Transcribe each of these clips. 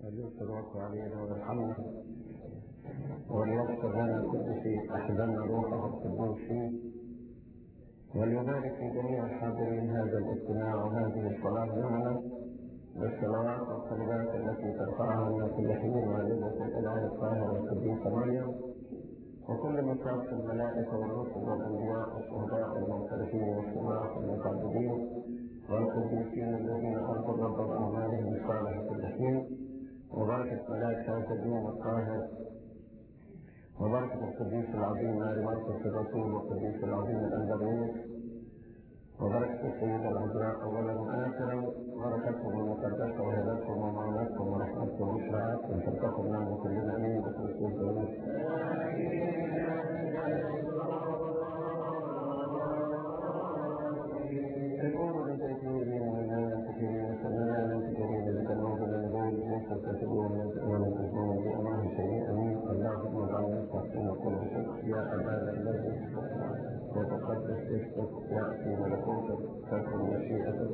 وليسر علينا ويرحمنا وليغفر لنا كل شيء احزننا روحه القدوس فيه وليبارك في جميع الحاضرين هذا الاجتماع وهذه الصلاه معنا بالصلوات والصلوات التي ترفعها لنا كل حين والدة الاله الطاهر القديس مريم وكل مصاب الملائكه والرسل والانبياء والشهداء والمعترفين والسماء والمتعبدين والقديسين الذين أرضوا الرب بأعمالهم الصالحة كل حين وبركة ملاك هذا اليوم الطاهر وبركة القديس العظيم ماري مرقس الرسول والقديس العظيم الأندريس وبركة السيدة العذراء أولا وآخرا بركتهم المقدسة وهبتهم ومعونتهم ورحمتهم وإشراعاتهم تلتقوا معنا كلنا أمين بكريستوس جميل تكون لتكفيرين من لا تكفيرين فلا لا تكفيرين لتنوب لنقول ليس تكفيرين من تؤمن الإسلام بأمره شيء أمين اللهم اجعلنا نستحسن كل شيء يا أبانا الذي وتقدس اسمك يأتي ملكوتك تكن مشيئتك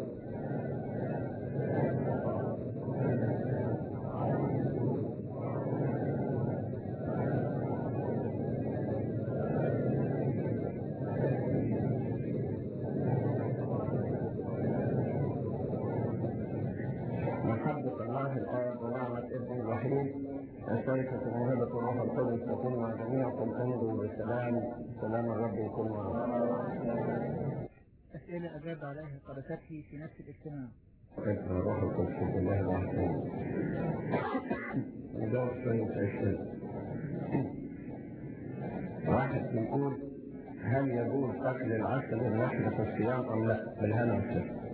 محبة الله الآب ونعمة ابن الوحيد الشركة موهبة الروح القدس تكون مع جميعكم امضوا بالسلام سلام الرب يكون معكم. أسئلة أجاب عليها قدسته في نفس الاجتماع ابن الروح القدس بسم الله الرحمن نجاوب شوية أسئلة. واحد بيقول هل يجوز أكل العسل واللحم في الصيام أم لا؟ بالهنا والشفا.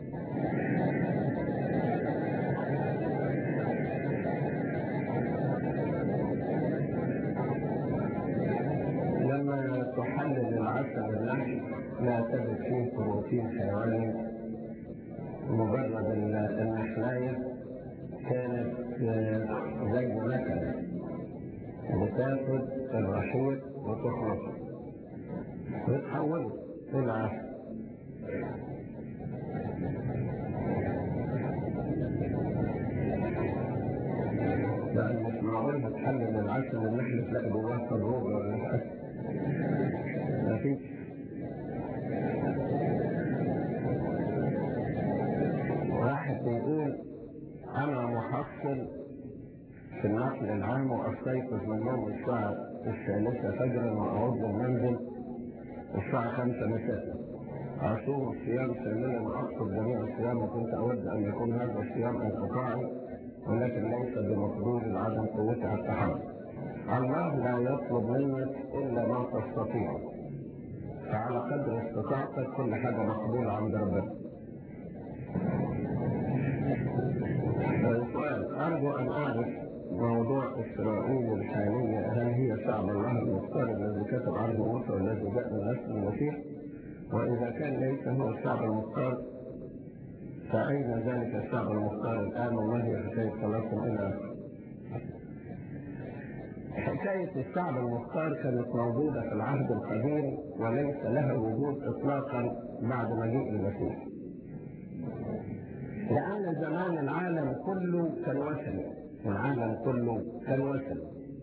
لما تحلل العسل واللحم لا تجد فيه بروتين حيواني مجرد النحلاية كانت آه، زي مكنة بتاخد الرشيق وتخلطه وتحوله إلى عسل لأن مش معقول هتحلل العسل والنحل تلاقي جواه تجربة ولا حاجة مفيش واحد بيقول أنا محصل في النقل العام وأستيقظ من النوم الساعة الثالثة فجرا وأعود المنزل الساعة خمسة مساء أصوم الصيام شاملا وأقصد جميع الصيام وكنت أود أن يكون هذا الصيام انقطاعي ولكن ليس بمقدور عدم قوتي على التحمل الله لا يطلب منك إلا ما تستطيع فعلى قدر استطاعتك كل حاجة مقبولة عند ربنا السؤال أرجو أن أعرف موضوع إسرائيل الحالية هل هي شعب الله المختار الذي كتب عنه موسى والذي جاء من نسل المسيح وإذا كان ليس هو الشعب المختار فأين ذلك الشعب المختار الآن وما هي حكاية خلاصهم إلى آخره؟ حكاية الشعب المختار كانت موجودة في العهد القديم وليس لها وجود إطلاقا بعد مجيء المسيح لأن زمان العالم كله كان وثني العالم كله كان وثني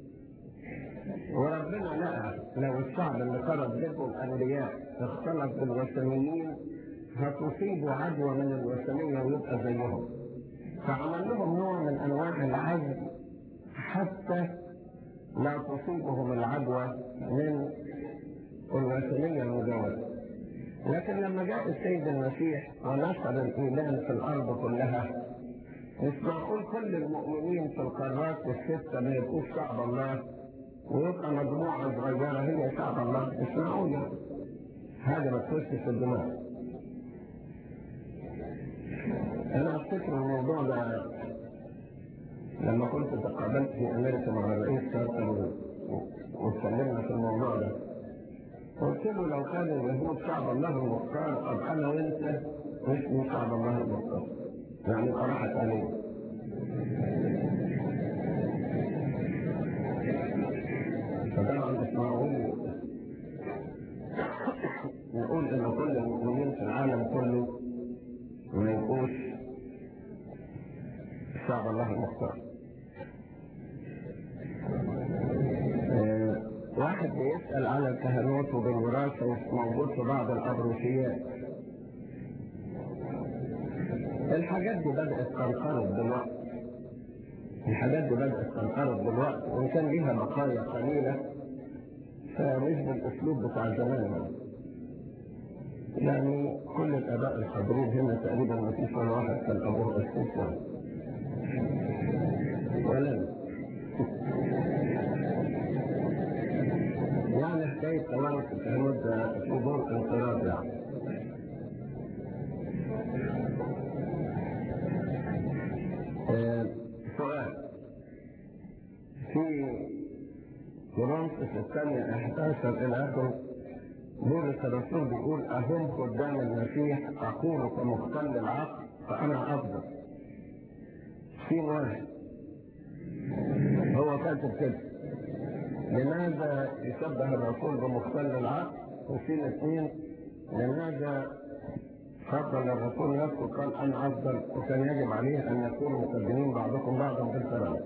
وربنا لقى لو الشعب اللي خرج ضده الأنبياء اختلط بالوثنيين هتصيبوا عدوى من الوثنية ويبقى زيهم فعمل لهم نوع من أنواع العزل حتى لا تصيبهم العدوى من الوثنية المجاورة لكن لما جاء السيد المسيح ونشر الإيمان في الأرض كلها مش معقول كل المؤمنين في القارات الستة ما يبقوش شعب الله ويبقى مجموعة صغيرة هي شعب الله مش معقول يعني. هذا ما تخش في الدماغ أنا أفتكر الموضوع ده لما كنت تقابلت في أمريكا مع الرئيس كارتر واتكلمنا في الموضوع ده قلت له لو كان اليهود شعب الله المختار طب أنا وأنت مش من شعب الله المختار يعني راحت عليه فطبعا مش معقول نقول ان كل المؤمنين في العالم كله ما يبقوش شعب الله المختار واحد بيسأل على الكهنوت وبالوراثة وموجود في بعض الأبروشيات الحاجات دي بدأت تنقرض دلوقتي الحاجات دي بدأت تنقرض دلوقتي وإن كان ليها بقايا قليلة فمش بالأسلوب بتاع زمان يعني كل الآباء الحاضرين هنا تقريبا ما فيش ولا واحد كان أبوه أساسا ولا يعني حكاية كمان الكهنوت ده في دور انقراض يعني آه، سؤال في كورنثوس الثانية 11 إلى آخره بولس الرسول بيقول أهم قدام المسيح أقول كمختل العقل فأنا أفضل في واحد هو كاتب كده لماذا يشبه الرسول بمختل العقل وفي اثنين لماذا فضل الرسول نفسه قال انا افضل وكان يجب عليه ان يكونوا مقدمين بعضكم بعضا بالكرامه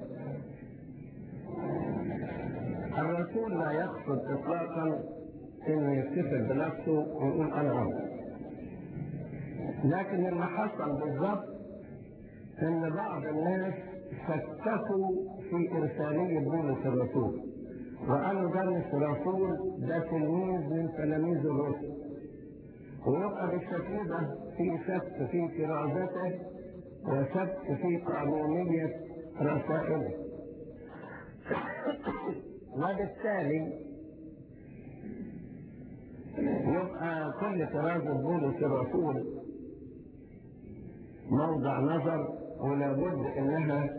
الرسول لا يقصد اطلاقا انه يفتخر بنفسه ويقول انا افضل لكن اللي حصل بالضبط ان بعض الناس شككوا في ارساليه بولس الرسول وقالوا ده مش رسول ده تلميذ من تلاميذ الرسل ويبقى بالشكل ده في شك في كرازته وشك في قانونية رسائله وبالتالي يبقى كل كرازة بولس الرسول موضع نظر ولابد انها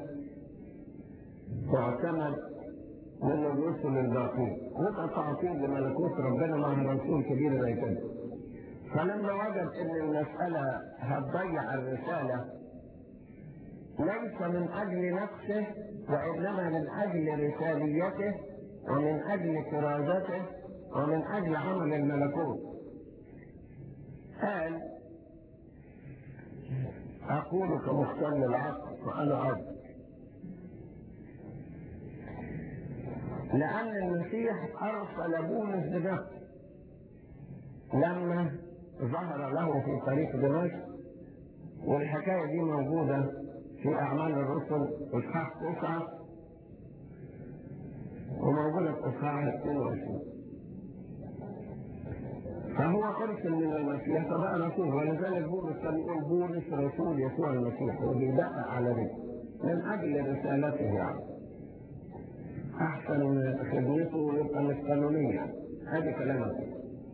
تعتمد من الرسل الباقين ويبقى تعطيل لملكوت ربنا مع رسول كبير زي كده فلما وجد ان المسألة هتضيع الرسالة ليس من اجل نفسه وانما من اجل رساليته ومن اجل كرازته ومن اجل عمل الملكوت قال اقول كمختل العقل وانا عبد لان المسيح ارسل بولس بنفسه لما ظهر له في طريق دمشق والحكاية دي موجودة في أعمال الرسل إصحاح تسعة وموجودة في إصحاح 22 فهو أرسل من المسيح فبقى رسول ولذلك بولس كان يقول بولس رسول يسوع المسيح وبيدقق على ذلك من أجل رسالته يعني أحسن خدمته يبقى مش قانونية هذه كلامك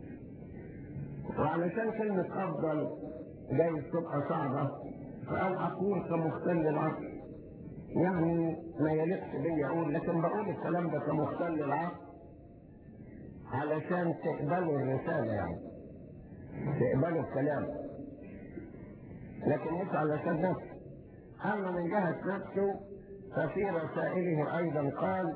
وعلشان كلمة أفضل جايز تبقى صعبة فقال أقول كمختل العقل يعني ما يليقش بي أقول لكن بقول الكلام ده كمختل العقل علشان تقبلوا الرسالة يعني تقبلوا الكلام لكن مش علشان نفسه أما من جهة نفسه ففي رسائله أيضا قال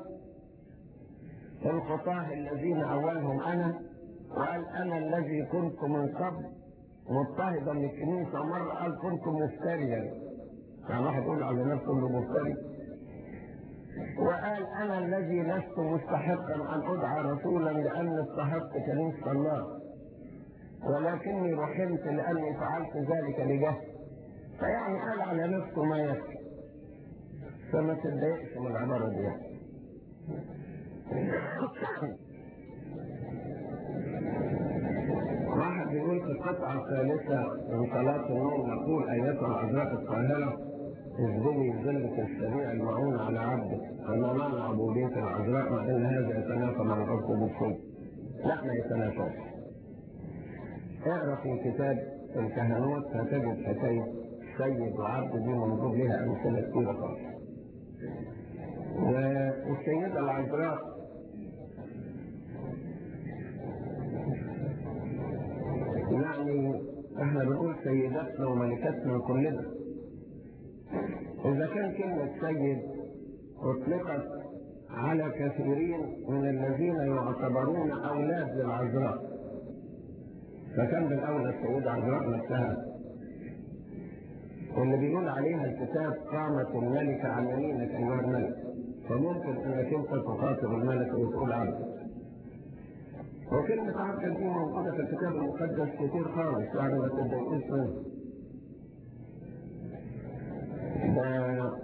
الخطاه الذين أولهم أنا وقال انا الذي كنت من قبل مضطهدا للكنيسه ومره قال كنت مفتريا يعني واحد يقول على نفسه انه مفتري وقال انا الذي لست مستحقا ان ادعى رسولا لان استحق كنيسه الله ولكني رحمت لاني فعلت ذلك لجهل فيعني قال على نفسه ما يكفي فما تتضايقش من العباره دي يعني. واحد بيقول في القطعة الثالثة من صلاة النوم نقول أيتها العذراء الطاهرة اسجدي ذلك السريع المعون على عبده فما معنى عبودية العذراء وإن هذا يتنافى مع العرف بالصوت لا ما يتنافاش اقرا في كتاب الكهنوت هتجد حكاية سيد وعبد دي منظور لها أمثلة كثيرة خالص والسيدة العذراء يعني احنا بنقول سيداتنا وملكاتنا كلنا اذا كان كلمة سيد اطلقت على كثيرين من الذين يعتبرون اولاد للعذراء فكان بالاولى السيدة عذراء نفسها واللي بيقول عليها الكتاب قامت الملكة عن يمينك ايها الملك فممكن انك انت تخاطب الملك وتقول عبد وكلمة عبد دي موجودة في الكتاب المقدس كتير خالص يعني ما تتضايقوش منها ده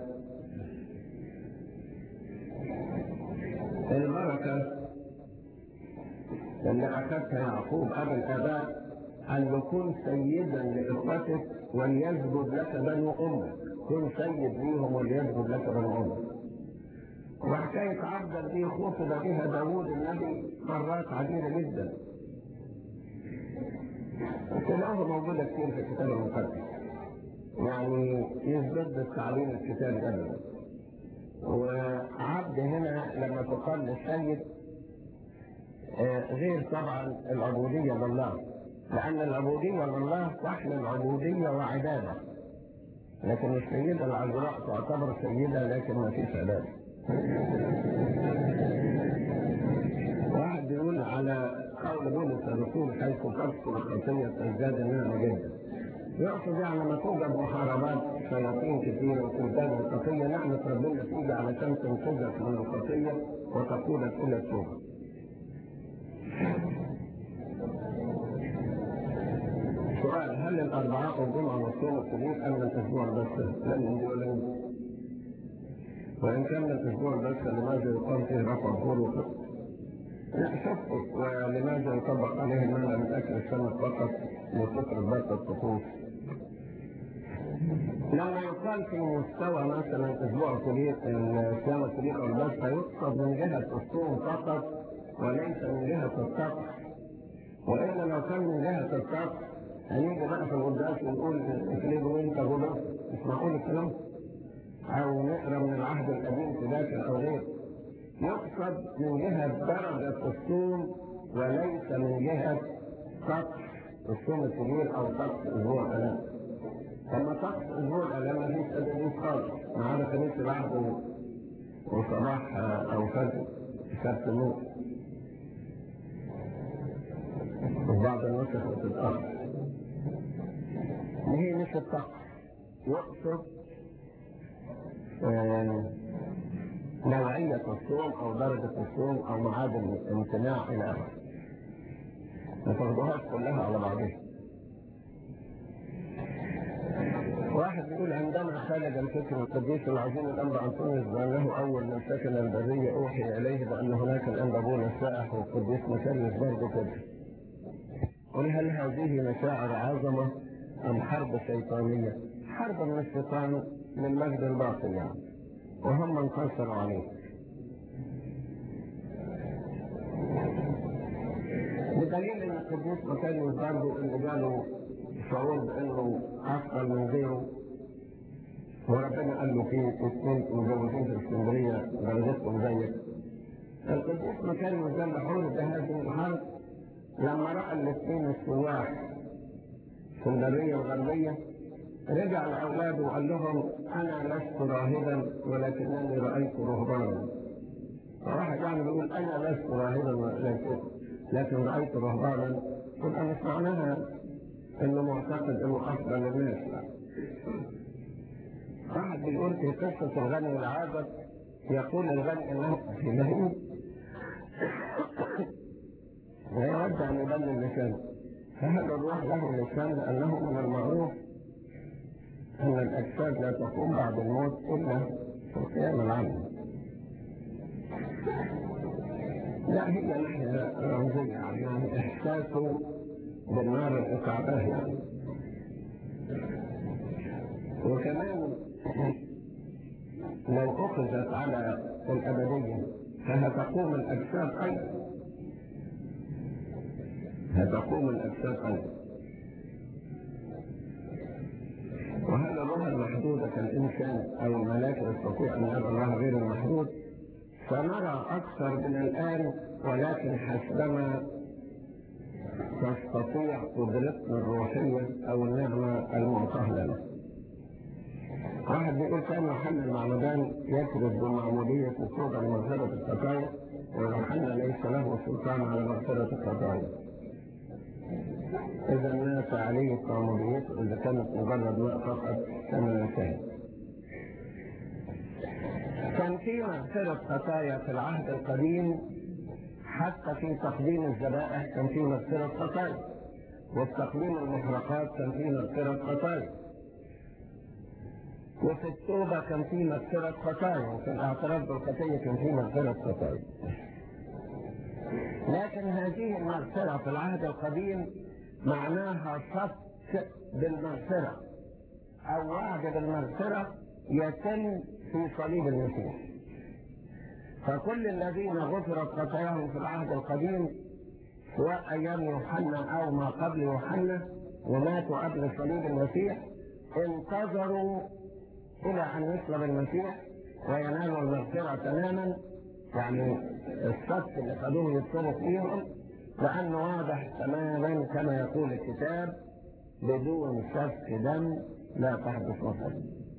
البركة اللي أخذها يعقوب أبا الآباء أن يكون سيدا لإخوتك وليسجد لك بنو أمك كن سيد ليهم وليسجد لك بنو أمك وحكاية عبدا دي خطب بها داوود النبي مرات عديدة جدا وكلها موجودة كتير في الكتاب المقدس يعني يزدد التعليم الكتاب أبدا وعبد هنا لما تقال للسيد غير طبعا العبودية لله لأن العبودية لله تحمل عبودية وعبادة لكن السيدة العذراء تعتبر سيدة لكن ما فيش عبادة واحد بيقول على قول بولس الرسول حيث تكسر الخطية تزداد النعمة جدا يقصد يعني لما توجد محاربات شياطين كثيرة وتزداد الخطية نعمة ربنا تيجي علشان تنقذك من الخطية وتقودك إلى التوبة سؤال هل الأربعاء والجمعة والصوم الكبير أم الأسبوع بس؟ لم يجي ولا يجي. وإن كان الأسبوع بس لماذا يقام فيه رفع الظهور وفطر؟ لا شوف ولماذا يطبق عليه المنع من أكل السمك فقط لفطر بس الطقوس؟ لما يقال في مستوى مثلا أسبوع كبير الصيام الكبير أو البس فيقصد من جهة الصوم فقط وليس من جهة الطقس وإلا لو كان من جهة الطقس هنيجي بقى في القداس ونقول اكلموا انت غدا مش معقول الكلام او نقرا من العهد القديم في ذاكر او غيره يقصد من جهه درجه الصوم وليس من جهه طقس الصوم الكبير او طقس اسبوع الالام لما طقس اسبوع الالام ما فيش تدريس خالص ما عدا خميس العهد وصباح او فجر سبت النور وبعض النسخ بتتأخر هي مش الطقس يقصد آه نوعية الصوم أو درجة الصوم أو ميعاد الامتناع إلى آخره. ما تاخدوهاش كلها على بعضها. واحد بيقول عندما خالد الفكر القديس العظيم الأنبا أنطونيوس بأنه أول من سكن البرية أوحي إليه بأن هناك الأنبا بولا السائح والقديس مكرس برضه كده. قل هل هذه مشاعر عظمة أم حرب شيطانية حرب من الشيطان من مجد الباطل يعني وهم انتصروا عليه بدليل ان القديس مكاني برضه اللي جاله شعور بانه افضل من غيره وربنا قال له في اثنين مجوزين في اسكندريه درجتهم زيك القديس مكاني قال له ده هذه الحرب لما راى الاثنين السواح في البرية الغربية رجع لأولاده وقال لهم أنا لست راهبا ولكنني رأيت رهبانا فواحد يعني بيقول أنا لست راهبا ولكن لكن رأيت رهبانا يبقى مش معناها إنه معتقد إنه أفضل الناس لا واحد بيقول في قصة الغني والعابد يقول الغني إنه إلهي ويود أن يبلل لسانه فهذا الروح له لسان لأنه من المعروف أن الأجساد لا تقوم بعد الموت إلا في القيامة العامة. لا هي ناحية رمزية يعني إحساسه بالنار اللي تعباه يعني. وكمان لو أخذت على الأبدية فهتقوم الأجساد أيضا هتقوم الأجساد أيضا وهذا الروح المحدودة كالإنسان أو الملاك يستطيع أن يرى الله غير المحدود فنرى أكثر من الآن ولكن حسبما تستطيع قدرتنا الروحية أو النعمة المعطاة لنا. واحد بيقول كان يوحنا المعمدان يكرز بمعمودية الصوبة لمغفرة الخطايا ويوحنا ليس له سلطان على مغفرة الخطايا. إذا مات عليه معموديته إذا كانت مجرد ماء فقط كما انتهى. كان في مغفرة خطايا في العهد القديم حتى في تقديم الذبائح كان في مغفرة خطايا وفي تقديم المحرقات كان في مغفرة خطايا وفي التوبة كان في مغفرة خطايا وفي الاعتراف بالخطية كان في مغفرة خطايا لكن هذه المغفرة في العهد القديم معناها صفق بالمغفرة أو وعد بالمغفرة يتم في صليب المسيح فكل الذين غفرت خطاياهم في العهد القديم سواء أيام يوحنا أو ما قبل يوحنا وماتوا قبل صليب المسيح انتظروا إلى أن يصلب المسيح وينالوا المغفرة تماما يعني الصف اللي خدوه يدخلوا فيهم لأنه واضح تماما كما يقول الكتاب بدون سفك دم لا تحدث مصر